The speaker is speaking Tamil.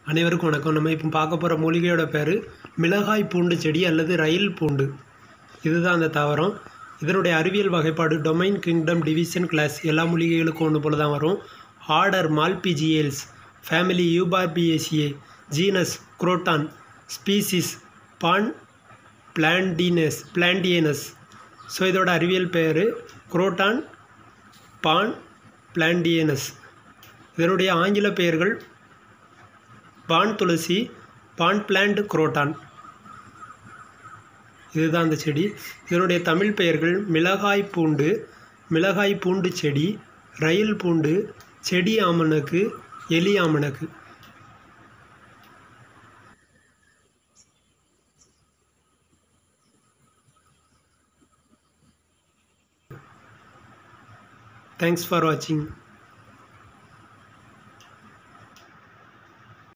அனைவருக்கும் வணக்கம் நம்ம இப்போ பார்க்க போகிற மூலிகையோட பேர் மிளகாய் பூண்டு செடி அல்லது ரயில் பூண்டு இதுதான் அந்த தாவரம் இதனுடைய அறிவியல் வகைப்பாடு டொமைன் கிங்டம் டிவிஷன் கிளாஸ் எல்லா மூலிகைகளுக்கும் ஒன்று போல தான் வரும் order Malpighiales family Euphorbiaceae genus Croton species bonplandianus bonplandianus so இதோட அறிவியல் பெயர் குரோட்டான் பான் பிளான்டியனஸ் இதனுடைய ஆங்கில பெயர்கள் பான் துளசி பான் பிளான்ட் குரோட்டான் இதுதான் அந்த செடி இதனுடைய தமிழ் பெயர்கள் மிளகாய் பூண்டு மிளகாய் பூண்டு செடி ரயில் பூண்டு செடி ஆமணக்கு எலி ஆமணக்கு தேங்க்ஸ் ஃபார் வாட்சிங்